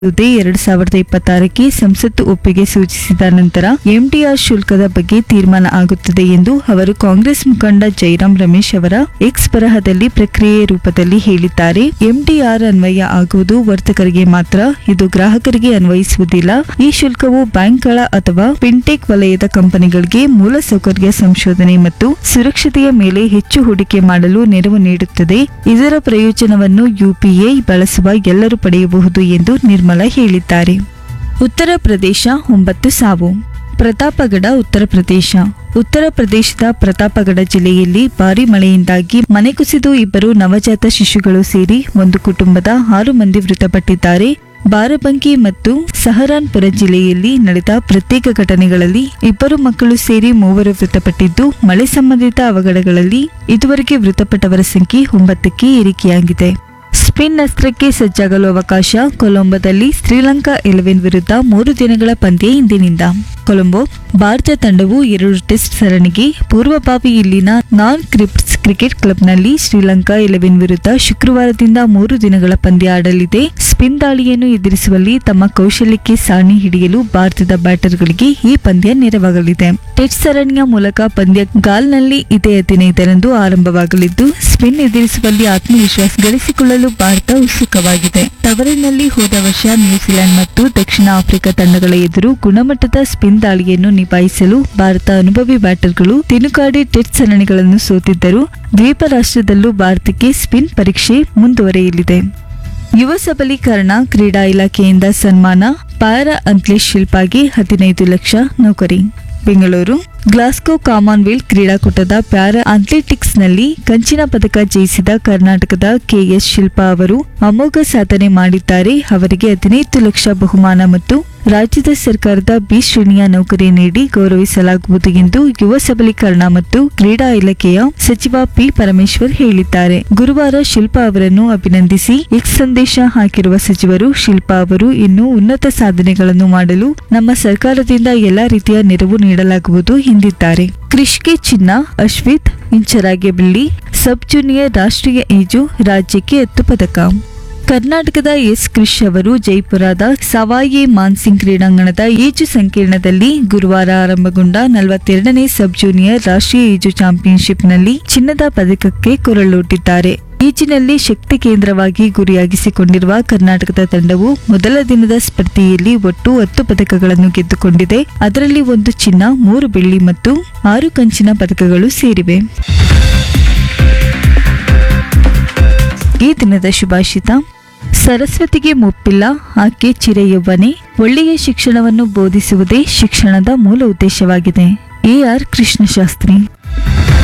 ಹುದ್ದೆ ಎರಡ್ ಸಾವಿರದ ಇಪ್ಪತ್ತಾರಕ್ಕೆ ಸಂಸತ್ತು ಒಪ್ಪಿಗೆ ಸೂಚಿಸಿದ ನಂತರ ಎಂಟಿಆರ್ ಶುಲ್ಕದ ಬಗ್ಗೆ ತೀರ್ಮಾನ ಆಗುತ್ತದೆ ಎಂದು ಅವರು ಕಾಂಗ್ರೆಸ್ ಮುಖಂಡ ಜೈರಾಮ್ ರಮೇಶ್ ಅವರ ಎಕ್ಸ್ ಬರಹದಲ್ಲಿ ಪ್ರಕ್ರಿಯೆ ರೂಪದಲ್ಲಿ ಹೇಳಿದ್ದಾರೆ ಎಂಟಿಆರ್ ಅನ್ವಯ ಆಗುವುದು ವರ್ತಕರಿಗೆ ಮಾತ್ರ ಇದು ಗ್ರಾಹಕರಿಗೆ ಅನ್ವಯಿಸುವುದಿಲ್ಲ ಈ ಶುಲ್ಕವು ಬ್ಯಾಂಕ್ಗಳ ಅಥವಾ ಫಿನ್ಟೆಕ್ ವಲಯದ ಕಂಪನಿಗಳಿಗೆ ಮೂಲಸೌಕರ್ಯ ಸಂಶೋಧನೆ ಮತ್ತು ಸುರಕ್ಷತೆಯ ಮೇಲೆ ಹೆಚ್ಚು ಹೂಡಿಕೆ ಮಾಡಲು ನೆರವು ನೀಡುತ್ತದೆ ಇದರ ಪ್ರಯೋಜನವನ್ನು ಯುಪಿಎ ಬಳಸುವ ಎಲ್ಲರೂ ಪಡೆಯಬಹುದು ಎಂದು ನಿರ್ಮಲಾ ಹೇಳಿದ್ದಾರೆ ಉತ್ತರ ಪ್ರದೇಶ ಒಂಬತ್ತು ಸಾವು ಪ್ರತಾಪಗಡ ಉತ್ತರ ಪ್ರದೇಶ ಉತ್ತರ ಪ್ರದೇಶದ ಪ್ರತಾಪಗಡ ಜಿಲ್ಲೆಯಲ್ಲಿ ಭಾರಿ ಮಳೆಯಿಂದಾಗಿ ಮನೆ ಕುಸಿದು ಇಬ್ಬರು ನವಜಾತ ಶಿಶುಗಳು ಸೇರಿ ಒಂದು ಕುಟುಂಬದ ಆರು ಮಂದಿ ಮೃತಪಟ್ಟಿದ್ದಾರೆ ಬಾರಬಂಕಿ ಮತ್ತು ಸಹರಾನ್ಪುರ ಜಿಲ್ಲೆಯಲ್ಲಿ ನಡೆದ ಪ್ರತ್ಯೇಕ ಘಟನೆಗಳಲ್ಲಿ ಇಬ್ಬರು ಮಕ್ಕಳು ಸೇರಿ ಮೂವರು ಮೃತಪಟ್ಟಿದ್ದು ಮಳೆ ಸಂಬಂಧಿತ ಅವಘಡಗಳಲ್ಲಿ ಇದುವರೆಗೆ ಮೃತಪಟ್ಟವರ ಸಂಖ್ಯೆ ಒಂಬತ್ತಕ್ಕೆ ಏರಿಕೆಯಾಗಿದೆ ಸ್ಪಿನ್ ಅಸ್ತ್ರಕ್ಕೆ ಸಜ್ಜಾಗಲು ಅವಕಾಶ ಕೊಲಂಬೋದಲ್ಲಿ ಶ್ರೀಲಂಕಾ ಎಲೆವೆನ್ ವಿರುದ್ಧ ಮೂರು ದಿನಗಳ ಪಂದ್ಯ ಇಂದಿನಿಂದ ಕೊಲಂಬೋ ಭಾರತ ತಂಡವು ಎರಡು ಟೆಸ್ಟ್ ಸರಣಿಗೆ ಪೂರ್ವಭಾವಿ ಇಲ್ಲಿನ ನಾನ್ ಕ್ರಿಪ್ಸ್ ಕ್ರಿಕೆಟ್ ಕ್ಲಬ್ನಲ್ಲಿ ಶ್ರೀಲಂಕಾ ಎಲೆವೆನ್ ವಿರುದ್ಧ ಶುಕ್ರವಾರದಿಂದ ಮೂರು ದಿನಗಳ ಪಂದ್ಯ ಆಡಲಿದೆ ಸ್ಪಿನ್ ದಾಳಿಯನ್ನು ಎದುರಿಸುವಲ್ಲಿ ತಮ್ಮ ಕೌಶಲ್ಯಕ್ಕೆ ಸಾಣಿ ಹಿಡಿಯಲು ಭಾರತದ ಬ್ಯಾಟರ್ಗಳಿಗೆ ಈ ಪಂದ್ಯ ನೆರವಾಗಲಿದೆ ಟೆಸ್ಟ್ ಸರಣಿಯ ಮೂಲಕ ಪಂದ್ಯ ಗಾಲ್ನಲ್ಲಿ ಇದೇ ಹದಿನೈದರಂದು ಆರಂಭವಾಗಲಿದ್ದು ಸ್ಪಿನ್ ಎದುರಿಸುವಲ್ಲಿ ಆತ್ಮವಿಶ್ವಾಸ ಗಳಿಸಿಕೊಳ್ಳಲು ಭಾರತ ಉತ್ಸುಕವಾಗಿದೆ ತವರಿನಲ್ಲಿ ಹೋದ ವರ್ಷ ನ್ಯೂಜಿಲೆಂಡ್ ಮತ್ತು ದಕ್ಷಿಣ ಆಫ್ರಿಕಾ ತಂಡಗಳ ಎದುರು ಗುಣಮಟ್ಟದ ಸ್ಪಿನ್ ದಾಳಿಯನ್ನು ನಿಭಾಯಿಸಲು ಭಾರತ ಅನುಭವಿ ಬ್ಯಾಟರ್ಗಳು ತಿನುಕಾಡಿ ಟೆಸ್ಟ್ ಸರಣಿಗಳನ್ನು ಸೋತಿದ್ದರು ದ್ವೀಪ ರಾಷ್ಟ್ರದಲ್ಲೂ ಭಾರತಕ್ಕೆ ಸ್ಪಿನ್ ಪರೀಕ್ಷೆ ಮುಂದುವರೆಯಲಿದೆ ಯುವ ಸಬಲೀಕರಣ ಕ್ರೀಡಾ ಇಲಾಖೆಯಿಂದ ಸನ್ಮಾನ ಪ್ಯಾರಾ ಅಥ್ಲೀಟ್ ಶಿಲ್ಪಾಗೆ ಹದಿನೈದು ಲಕ್ಷ ನೌಕರಿ ಬೆಂಗಳೂರು ಗ್ಲಾಸ್ಗೋ ಕಾಮನ್ವೆಲ್ತ್ ಕ್ರೀಡಾಕೂಟದ ಪ್ಯಾರಾ ಅಥ್ಲೆಟಿಕ್ಸ್ನಲ್ಲಿ ಕಂಚಿನ ಪದಕ ಜಯಿಸಿದ ಕರ್ನಾಟಕದ ಕೆಎಸ್ ಶಿಲ್ಪಾ ಅವರು ಅಮೋಘ ಸಾಧನೆ ಮಾಡಿದ್ದಾರೆ ಅವರಿಗೆ ಹದಿನೈದು ಲಕ್ಷ ಬಹುಮಾನ ಮತ್ತು ರಾಜ್ಯದ ಸರ್ಕಾರದ ಬಿ ಶ್ರೇಣಿಯ ನೌಕರಿ ನೀಡಿ ಗೌರವಿಸಲಾಗುವುದು ಎಂದು ಯುವ ಸಬಲೀಕರಣ ಮತ್ತು ಕ್ರೀಡಾ ಇಲಾಖೆಯ ಸಚಿವ ಪಿ ಪರಮೇಶ್ವರ್ ಹೇಳಿದ್ದಾರೆ ಗುರುವಾರ ಶಿಲ್ಪಾ ಅವರನ್ನು ಅಭಿನಂದಿಸಿ ಎಕ್ಸ್ ಸಂದೇಶ ಹಾಕಿರುವ ಸಚಿವರು ಶಿಲ್ಪಾ ಅವರು ಇನ್ನೂ ಉನ್ನತ ಸಾಧನೆಗಳನ್ನು ಮಾಡಲು ನಮ್ಮ ಸರ್ಕಾರದಿಂದ ಎಲ್ಲಾ ರೀತಿಯ ನೆರವು ನೀಡಲಾಗುವುದು ಎಂದಿದ್ದಾರೆ ಕ್ರಿಷ್ಗೆ ಚಿನ್ನ ಅಶ್ವಿತ್ ಇಂಚರಾಗೆ ಬೆಳ್ಳಿ ಸಬ್ ಜೂನಿಯರ್ ರಾಷ್ಟ್ರೀಯ ಈಜು ರಾಜ್ಯಕ್ಕೆ ಹತ್ತು ಪದಕ ಕರ್ನಾಟಕದ ಎಸ್ ಕ್ರಿಶ್ ಅವರು ಜೈಪುರದ ಸವಾಯಿ ಮಾನ್ಸಿಂಗ್ ಕ್ರೀಡಾಂಗಣದ ಈಜು ಸಂಕೀರ್ಣದಲ್ಲಿ ಗುರುವಾರ ಆರಂಭಗೊಂಡ ನಲವತ್ತೆರಡನೇ ಸಬ್ ಜೂನಿಯರ್ ರಾಷ್ಟ್ರೀಯ ಈಜು ಚಾಂಪಿಯನ್ಶಿಪ್ನಲ್ಲಿ ಚಿನ್ನದ ಪದಕಕ್ಕೆ ಕೊರಳೊಡ್ಡಿದ್ದಾರೆ ಈಜಿನಲ್ಲಿ ಶಕ್ತಿ ಕೇಂದ್ರವಾಗಿ ಗುರಿಯಾಗಿಸಿಕೊಂಡಿರುವ ಕರ್ನಾಟಕದ ತಂಡವು ಮೊದಲ ದಿನದ ಸ್ಪರ್ಧೆಯಲ್ಲಿ ಒಟ್ಟು ಹತ್ತು ಪದಕಗಳನ್ನು ಗೆದ್ದುಕೊಂಡಿದೆ ಅದರಲ್ಲಿ ಒಂದು ಚಿನ್ನ ಮೂರು ಬೆಳ್ಳಿ ಮತ್ತು ಆರು ಕಂಚಿನ ಪದಕಗಳು ಸೇರಿವೆ ಈ ದಿನದ ಶುಭಾಷಿತ ಸರಸ್ವತಿಗೆ ಮುಪ್ಪಿಲ್ಲ ಆಕೆ ಚಿರಯೌವನೆ ಒಳ್ಳೆಯ ಶಿಕ್ಷಣವನ್ನು ಬೋಧಿಸುವುದೇ ಶಿಕ್ಷಣದ ಮೂಲ ಉದ್ದೇಶವಾಗಿದೆ ಎ ಆರ್ ಕೃಷ್ಣಶಾಸ್ತ್ರಿ